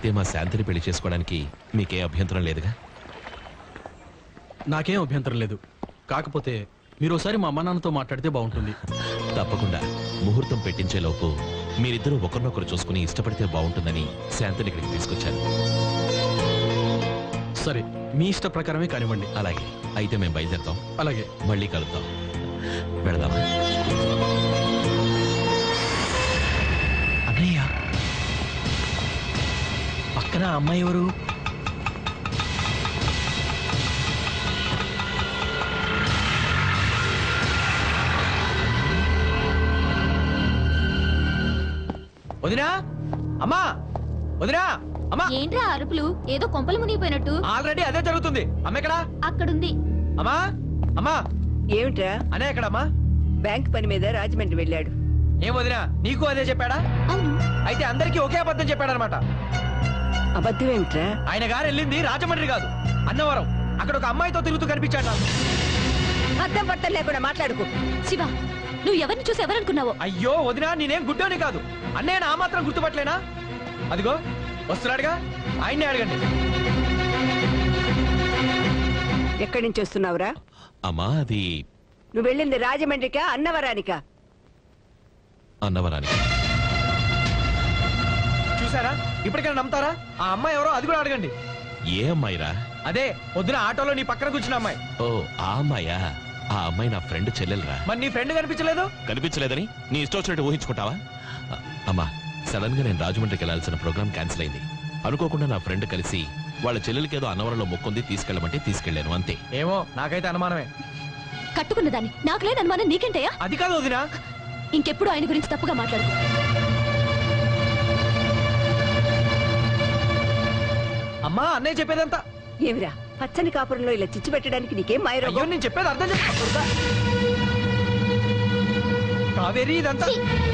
అయితే మా శాంతిని పెళ్లి చేసుకోవడానికి మీకే అభ్యంతరం లేదుగా నాకేం అభ్యంతరం లేదు కాకపోతే మీరు ఒకసారి మా అమ్మ నాన్నతో మాట్లాడితే బాగుంటుంది తప్పకుండా ముహూర్తం పెట్టించే లోపు మీరిద్దరూ ఒకరినొకరు చూసుకుని ఇష్టపడితే బాగుంటుందని శాంతిని ఇక్కడికి తీసుకొచ్చాను సరే మీ ఇష్ట ప్రకారమే కానివ్వండి అలాగే అయితే మేము బయలుదేరుతాం అలాగే మళ్ళీ కలుద్దాం వెళదామా అన్నయ్య పక్కన అమ్మాయి ఎవరు వదినా అమ్మా వదినా అమ్మా ఏంట్రా అరుపులు ఏదో కొంపలు మునిగిపోయినట్టు ఆల్రెడీ అదే జరుగుతుంది అమ్మ ఎక్కడా అక్కడుంది అమ్మా అమ్మా ఏమిట్రా అనే ఎక్కడమ్మా బ్యాంక్ పని మీద రాజమండ్రి వెళ్ళాడు ఏం వదినా నీకు అదే చెప్పాడా అవును అయితే అందరికీ ఒకే అబద్ధం చెప్పాడనమాట అబద్ధం ఏమిట్రా ఆయన గారు వెళ్ళింది రాజమండ్రి కాదు అన్నవరం అక్కడ ఒక అమ్మాయితో తిరుగుతూ కనిపించాడు నాకు అర్థం పట్టం లేకుండా మాట్లాడుకో శివ నువ్వు ఎవరిని చూసి ఎవరనుకున్నావో అయ్యో వదినా నేనేం గుడ్డోని కాదు అన్నయ్య నా మాత్రం గుర్తుపట్టలేనా అదిగో వస్తున్నాడుగా ఆయన్నే అడగండి ఎక్కడి నుంచి వస్తున్నావురా అమ్మా అది నువ్వు వెళ్ళింది రాజమండ్రికా అన్నవరానికా అన్నవరానికి చూసారా ఇప్పటికైనా నమ్ముతారా ఆ అమ్మాయి ఎవరో అది కూడా అడగండి ఏ అమ్మాయిరా అదే పొద్దున ఆటోలో నీ పక్కన కూర్చున్న అమ్మాయి ఓ ఆ అమ్మాయా ఆ అమ్మాయి నా ఫ్రెండ్ చెల్లెలరా మరి నీ ఫ్రెండ్ కనిపించలేదు కనిపించలేదని నీ ఇష్టం వచ్చినట్టు ఊహించుకుంటావా అ- అమ్మా సడన్ గా నేను రాజమండ్రికి వెళ్ళాల్సిన ప్రోగ్రామ్ క్యాన్సిల్ అయింది అనుకోకుండా నా ఫ్రెండ్ కలిసి వాళ్ళ చెల్లెలకి ఏదో అన్నవరంలో మొక్కుంది తీసుకెళ్ళమంటే తీసుకెళ్లాను అంతే ఏమో నాకైతే అనుమానమే కట్టుకున్న దాన్ని నాకు లేని అనుమానం నీకేంటయ్యా అది కాదు వదినా ఇంకెప్పుడు ఆయన గురించి తప్పుగా మాట్లాడు అమ్మా అన్నయ్య చెప్పేదంతా ఏమిరా పచ్చని కాపురంలో ఇలా చిచ్చు పెట్టడానికి నీకేం అయ్యో మాయరోగం నేను చెప్పేది అర్థం చేసుకో కావేరి ఇదంతా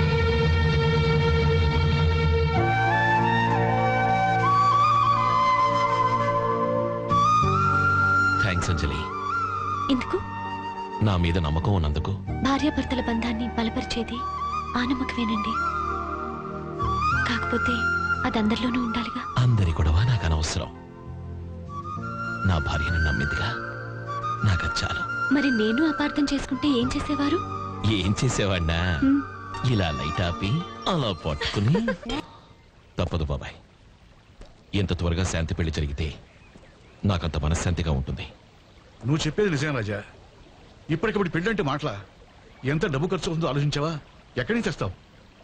థ్యాంక్స్ అంజలి ఎందుకు నా మీద నమ్మకం ఉన్నందుకు భార్యాభర్తల బంధాన్ని బలపరిచేది ఆ నమ్మకమేనండి కాకపోతే అది అందరిలోనూ ఉండాలిగా అందరి గొడవ నాకు అనవసరం నా భార్యను నమ్మిందిగా నాకు అది చాలు మరి నేను అపార్థం చేసుకుంటే ఏం చేసేవారు ఏం చేసేవాడినా హ్మ్. ఇలా లైట్ ఆపి అలా పట్టుకుని తప్పదు బాబాయ్ ఎంత త్వరగా శాంతి పెళ్లి జరిగితే నాకంత మనశ్శాంతిగా ఉంటుంది నువ్వు చెప్పేది నిజం రాజా ఇప్పటికప్పుడు పెళ్ళంటే మాటలా ఎంత డబ్బు ఖర్చు అవుతుందో ఆలోచించావా ఎక్కడి నుంచి తెస్తావు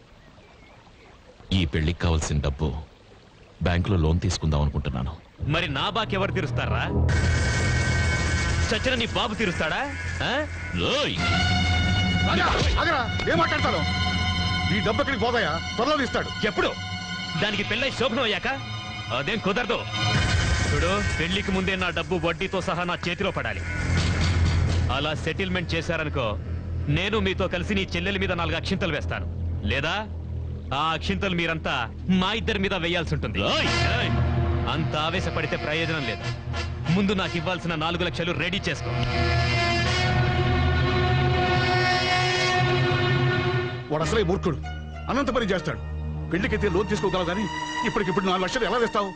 ఈ పెళ్లికి కావాల్సిన డబ్బు బ్యాంకులో లోన్ తీసుకుందాం అనుకుంటున్నాను మరి నా బాకి ఎవరు తీరుస్తారా చచ్చిన నీ బాబు తీరుస్తాడా ఆ? ఓయ్! రాజా ఆగరా ఏం మాట్లాడతాను ఈ డబ్బు ఎక్కడికి పోదాయా త్వరలో ఇస్తాడు ఎప్పుడు దానికి పెళ్ళై శోభనం అయ్యాక అదేం కుదరదు చూడు పెళ్లికి ముందే నా డబ్బు వడ్డీతో సహా నా చేతిలో పడాలి అలా సెటిల్మెంట్ చేశారనుకో నేను మీతో కలిసి నీ చెల్లెల మీద నాలుగు అక్షింతలు వేస్తాను లేదా ఆ అక్షింతలు మీరంతా మా ఇద్దరి మీద వేయాల్సి ఉంటుంది ఏయ్! అంత ఆవేశపడితే ప్రయోజనం లేదు ముందు నాకు ఇవ్వాల్సిన నాలుగు లక్షలు రెడీ చేసుకో వాడు అసలే మూర్ఖుడు అనంత పని చేస్తాడు పెళ్లికైతే లోన్ తీసుకోగలవు కానీ ఇప్పటికిప్పుడు నాలుగు లక్షలు ఎలా తెస్తావు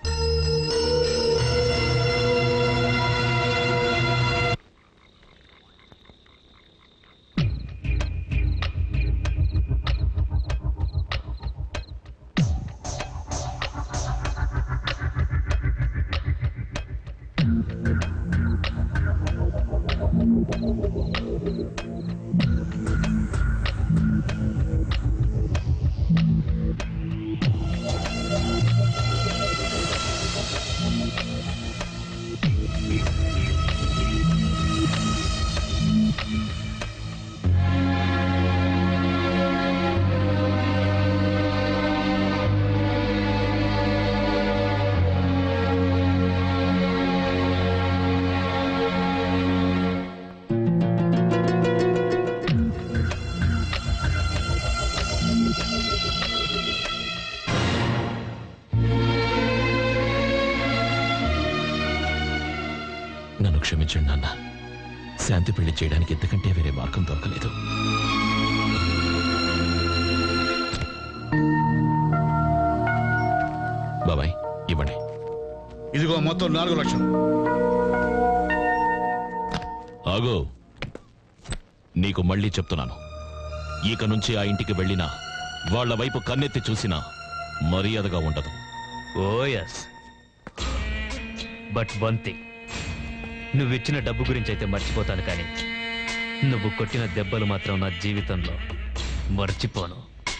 నన్ను క్షమించండి నాన్న శాంతి పెళ్లి చేయడానికి ఎంతకంటే వేరే మార్గం దొరకలేదు బాబాయ్ ఇదిగో మొత్తం నాలుగు లక్షలు ఆగో నీకు మళ్ళీ చెప్తున్నాను ఇక నుంచి ఆ ఇంటికి వెళ్ళినా వాళ్ళ వైపు కన్నెత్తి చూసినా మర్యాదగా ఉండదు oh yes but one thing నువ్వు ఇచ్చిన డబ్బు గురించి అయితే మర్చిపోతాను కానీ నువ్వు కొట్టిన దెబ్బలు మాత్రం నా జీవితంలో మర్చిపోను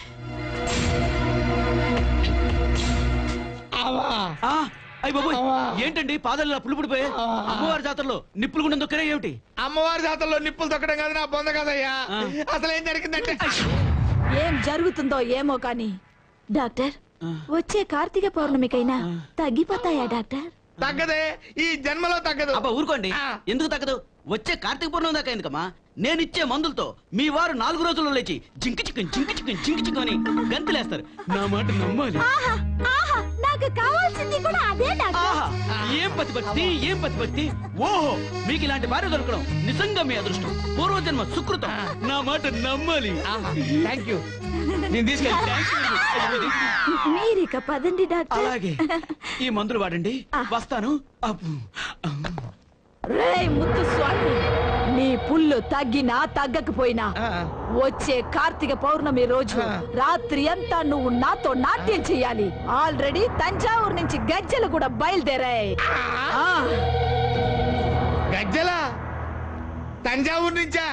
అయ్యి బాబు ఏంటండి పాదాలు పులు పుడిపోయి అమ్మవారి జాతరలో నిప్పులు గుండం దొక్కరే ఏమిటి అమ్మవారి జాతరలో నిప్పులు తొక్కడం కాదు నా బొంద కదయ్యా అసలు ఏం జరిగిందంటే ఏం జరుగుతుందో ఏమో కాని డాక్టర్ వచ్చే కార్తీక పౌర్ణమికైనా తగ్గిపోతాయా డాక్టర్ తగ్గదే ఈ జన్మలో తగ్గదు అబ్బా ఊరుకోండి ఆ. ఎందుకు తగ్గదు వచ్చే కార్తీక పూర్ణం దాకా ఎందుకమ్మా నేను ఇచ్చే మందులతో మీ వారు నాలుగు రోజుల్లో లేచి జింకి చిక్కన్ జింకి చిక్కన్ జింకి చిక్కన్ అని గంతులేస్తారు నా మాట నమ్మాలి ఆహా ఆహా నాకు కావాల్సింది కూడా అదే డాక్టర్ ఆహా ఏం ప్రతిభక్తి ఏం ప్రతిభక్తి ఓహో మీకు ఇలాంటి భార్య దొరకడం నిజంగా మీ అదృష్టం పూర్వజన్మ సుకృతం నా మాట నమ్మాలి థ్యాంక్ యూ నేను తీసుకెళ్ళి మీరిక పదండి డాక్టర్ అలాగే ఈ మందులు వాడండి వస్తాను అప్పు. రేయ్ ముత్తు స్వామి నీ పుల్లు తగ్గినా తగ్గకపోయినా వచ్చే కార్తీక పౌర్ణమి రోజు రాత్రి అంతా నువ్వు నాతో నాట్యం చెయ్యాలి ఆల్రెడీ తంజావూరు నుంచి గజ్జలు కూడా బయలుదేరాయి ఆ, గజ్జల తంజావూరు నుంచా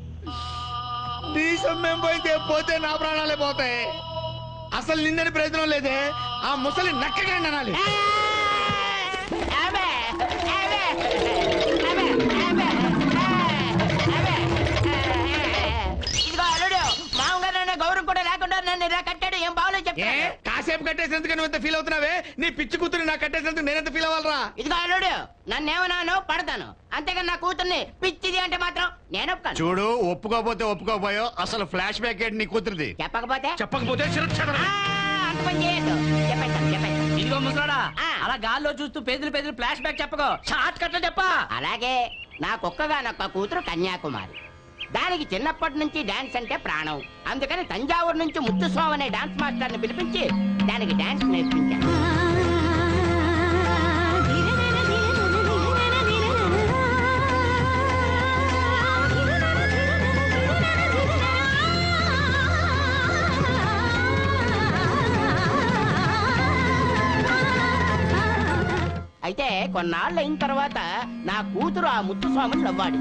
నీ సొమ్మేం పోయితే పోతే నా ప్రాణాలే పోతాయి అసలు నిందని ప్రయత్నం లేదే ఆ ముసలి నక్కగండి అనాలి ఇదిగో అల్లుడు మామగారు గౌరవం కూడా లేకుండా నన్ను ఇలా కట్టాడు ఏం బాగోలేదు ఏ చెప్తాను కాసేపు కట్టేసినందుకు నువ్వు ఎంత ఫీల్ అవుతున్నావే నీ పిచ్చి కూతురు నాకు కట్టేసినందుకు నేనెంత ఫీల్ అవ్వాలరా ఇదిగో అల్లుడు నన్ను ఏమన్నాను పడతాను అంతేగాని నా కూతుర్ని పిచ్చిది అంటే మాత్రం నేను ఒప్పుకోను చూడు ఒప్పుకోపోతే ఒప్పుకోపోయో అసలు ఫ్లాష్ బ్యాక్ ఏంటి నీ కూతురిది చెప్పకపోతే చెప్పకపోతే శిరచ్ఛేదనం. ఆ, అంత పని చేయొద్దు చెప్పేస్తాను చెప్పేస్తాను ఇదిగో ముసలాడా ఆ. అలా గాల్లో చూస్తూ పేదలు పేదలు ఫ్లాష్ బ్యాక్ చెప్పకో షార్ట్ కట్ లో చెప్పా అలాగే నా కుక్కగానొక్క కూతురు కన్యాకుమారి దానికి చిన్నప్పటి నుంచి డాన్స్ అంటే ప్రాణం అందుకని తంజావూరు నుంచి ముత్తుస్వామి అనే డాన్స్ మాస్టర్ ని పిలిపించి దానికి డాన్స్ నేర్పించాను అయితే కొన్నాళ్ళు అయిన తర్వాత నా కూతురు ఆ ముత్తుస్వామిని నవ్వాడి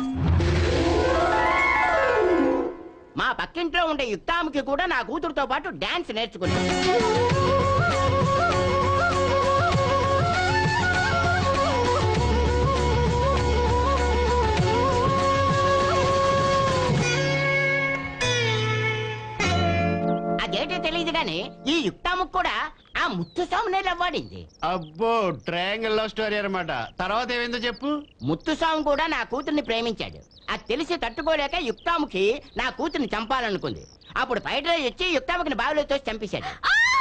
మా పక్కింట్లో ఉండే యుక్తాముకి కూడా నా కూతురుతో పాటు డాన్స్ నేర్చుకున్నాను అదేంటో తెలియదు గాని ఈ యుక్తాముకు కూడా ఆ ముత్తుస్వామినే నవ్వాడింది అబ్బో ట్రయాంగిల్ లవ్ స్టోరీ అన్నమాట తర్వాత ఏమైందో చెప్పు ముత్తుస్వామి కూడా నా కూతుర్ని ప్రేమించాడు అది తెలిసి తట్టుకోలేక యుక్తాముఖి నా కూతుర్ని చంపాలనుకుంది అప్పుడు బయట వచ్చి యుక్తాముఖిని బావిలో తోసి చంపేశాడు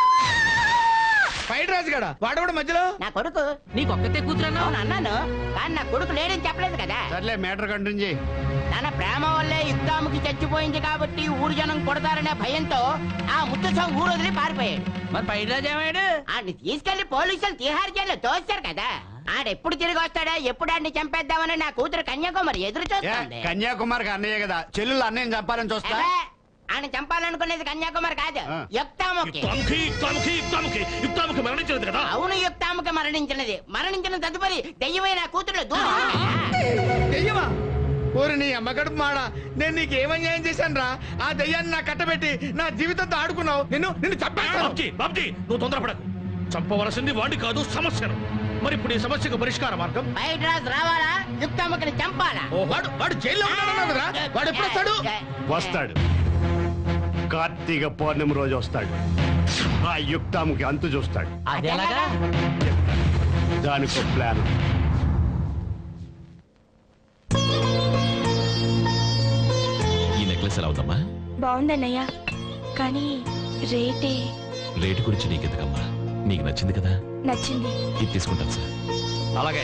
ఫైట్ రాజు గడ వాడు కూడా మధ్యలో నా కొడుకు నీకు ఒక్కతే కూతురన్నా అవును అన్నాను కానీ నా కొడుకు లేడని చెప్పలేదు కదా సర్లే మ్యాటర్ కంటిన్యూ చేయి తన ప్రేమ వల్లే యుక్తాముఖి చచ్చిపోయింది కాబట్టి ఊరు జనం కొడతారనే భయంతో ఆ ముత్తుస్వామి ఊరు వదిలి పారిపోయాడు మరి పైరాజ్ ఏమాడు ఆడిని తీసుకెళ్లి పోలీసులు తిహార్ జైల్లో తోస్తారు కదా ఆడెప్పుడు తిరిగి వస్తాడా ఎప్పుడు ఆడిని చంపేద్దామని నా కూతురు కన్యాకుమారి ఎదురు ఏ, చూస్తుంది కన్యాకుమారికి అన్నయ్య కదా చెల్లెలు అన్నయ్యని చంపాలని చూస్తా అబ్బే, ఆయన చంపాలనుకునేది కన్యాకుమారి కాదు ఆ. యుక్తాముఖి యుక్తాముఖి యుక్తాముఖి యుక్తాముఖి యుక్తాముఖి మరణించినది కదా అవును యుక్తాముఖి మరణించినది మరణించిన తదుపరి దెయ్యమైన కూతురు దూరం దెయ్యమా ఊరి నీ అమ్మ కడుపు మాడ నేను నీకు ఏమన్యాయం చేశాను రా ఆ దెయ్యాన్ని నా కట్టబెట్టి నా జీవితంతో ఆడుకున్నావు నిన్ను నిన్ను చంపేస్తాను బాబ్జీ బాబ్జీ నువ్వు తొందరపడకు చంపవలసింది వాడిని కాదు సమస్యను మరి ఇప్పుడు ఈ సమస్యకు పరిష్కార మార్గం బయట రాజు రావాలా యుక్తాముఖిని చంపాలా ఓ, వాడు వాడు జైల్లో ఉన్నాడన్నావు కదరా వాడు ఎప్పుడు వస్తాడు వస్తాడు కార్తీక పౌర్ణమి రోజు వస్తాడు ఆ యుక్తాముకి అంతు చూస్తాడు అది ఎలాగా దానికి ప్లాన్ ఈ నెక్లెస్ ఎలా అవుతామా బాగుందన్నయ్య కానీ రేటే రేటు గురించి నీకెందుకమ్మా నీకు నచ్చింది కదా నచ్చింది ఇది తీసుకుంటాను సార్ అలాగే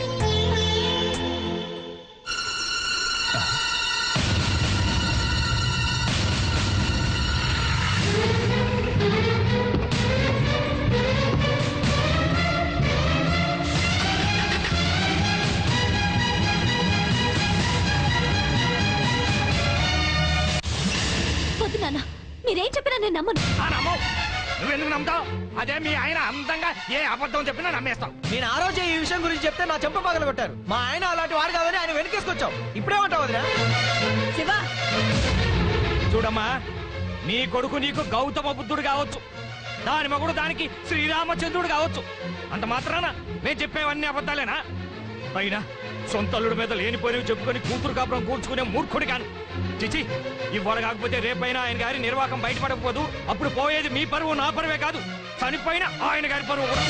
మీరేం చెప్పినా నేను నమ్మను నువ్వెందుకు నమ్ముతావు అదే మీ ఆయన అందంగా ఏ అబద్ధం చెప్పినా నమ్మేస్తాం నేను ఆ రోజే ఈ విషయం గురించి చెప్తే నా చెంప పగల కొట్టారు మా ఆయన అలాంటి వాడు కాదని ఆయన వెనకేసుకొచ్చాం ఇప్పుడేమంటావు వదినా శివ చూడమ్మా నీ కొడుకు నీకు గౌతమ బుద్ధుడు కావచ్చు దాని మగుడు దానికి శ్రీరామచంద్రుడు కావచ్చు అంత మాత్రాన నేను చెప్పేవన్నీ అబద్ధాలేనా పైన సొంతల్లుడి మీద లేనిపోయినవి చెప్పుకొని కూతురు కాపురం కూర్చుకునే మూర్ఖుడి కాను చిచి ఇవాళ కాకపోతే రేపైనా ఆయన గారి నిర్వాకం బయటపడకపోదు అప్పుడు పోయేది మీ పరువు నా పరువే కాదు చనిపోయిన ఆయన గారి పరువు కూడా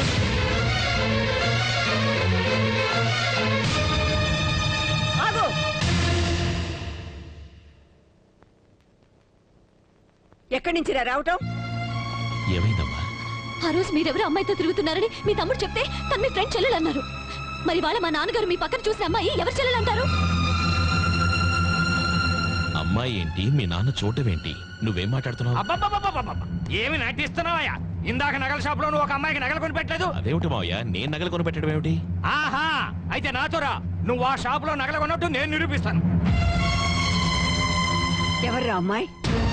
ఆగు ఎక్కడి నుంచి రా రావటం ఏమైందమ్మా ఆ రోజు మీరెవరో అమ్మాయితో తిరుగుతున్నారని మీ తమ్ముడు చెప్తే తను మీ ఫ్రెండ్ చెల్లెలు అన్నారు మరి వాళ్ళ మా నాన్నగారు మీ పక్కన చూసిన అమ్మాయి ఎవరు చెల్లెలు అంటారు అమ్మాయి ఏంటి మీ నాన్న చూడటమేంటి నువ్వేం మాట్లాడుతున్నావు అబ్బబ్బబ్బబ్బబ్బబ్బ! ఏమి నటిస్తున్నావయ్యా ఇందాక నగల షాప్ లో నువ్వు ఒక అమ్మాయికి నగలు కొని పెట్టలేదు అదేమిటి మావయ్య నేను నగలు కొనిపెట్టడం ఏమిటి ఆహా అయితే నాతో రా నువ్వు ఆ షాప్ లో నగలు కొన్నట్టు నేను నిరూపిస్తాను ఎవర్రా అమ్మాయి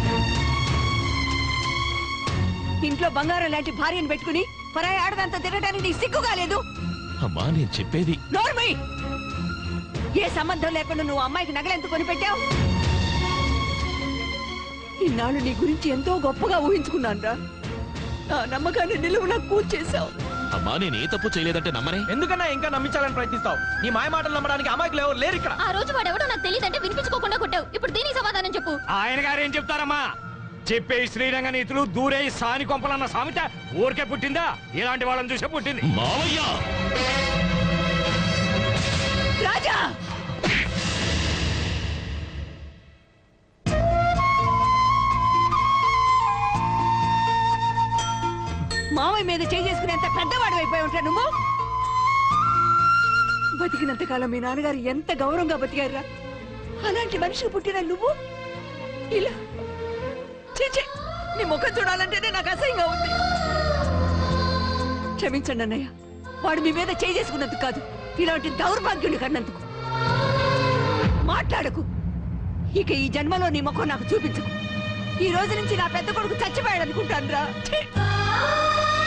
ఇంట్లో బంగారం లాంటి భార్యను పెట్టుకుని పరాయి ఆడదంతా తిరగడానికి నీకు సిగ్గు కాలేదు అమ్మా నేను చెప్పేది నోర్మై ఏ సంబంధం లేకుండా నువ్వు అమ్మాయికి నగలెందుకు కొనిపెట్టావు ఇన్నాళ్ళు నీ గురించి ఎంతో గొప్పగా ఊహించుకున్నాను రా నా నమ్మకాన్ని నిలువున కూర్చేశావు అమ్మా నేను ఏ తప్పు చేయలేదంటే నమ్మనే ఎందుకన్నా ఇంకా నమ్మించాలని ప్రయత్నిస్తావు నీ మాయ మాటలు నమ్మడానికి అమాయకులు ఎవరు లేరు ఇక్కడ ఆ రోజు వాడెవడో నాకు తెలియదంటే వినిపించుకోకుండా కొట్టావు ఇప్పుడు దీనికి సమాధానం చెప్పు ఆయన గారు ఏం చెప్తారమ్మా చెప్పే ఈ శ్రీరంగ నీతులు దూరే ఈ సాని కొంపలన్న సామెత ఊరికే పుట్టిందా ఇలాంటి వాళ్ళని చూసే పుట్టింది మావయ్య రాజా మామయ్య మీద చేసుకునేంత పెద్దవాడు అయిపోయి ఉంటా నువ్వు బతికినంత కాలం మీ నాన్నగారు ఎంత గౌరవంగా బతికారురా అలాంటి మనిషికి పుట్టిన నువ్వు ఇలా చీచే నీ ముఖం చూడాలంటేనే నాకు అసహ్యంగా ఉంది క్షమించండి అన్నయ్య వాడు మీ మీద చేసుకున్నందుకు కాదు ఇలాంటి దౌర్భాగ్యుని కన్నందుకు మాట్లాడకు ఇక ఈ జన్మలో నీ ముఖం నాకు చూపించకు ఈ రోజు నుంచి నా పెద్ద కొడుకు చచ్చిపోయాడు అనుకుంటాను రా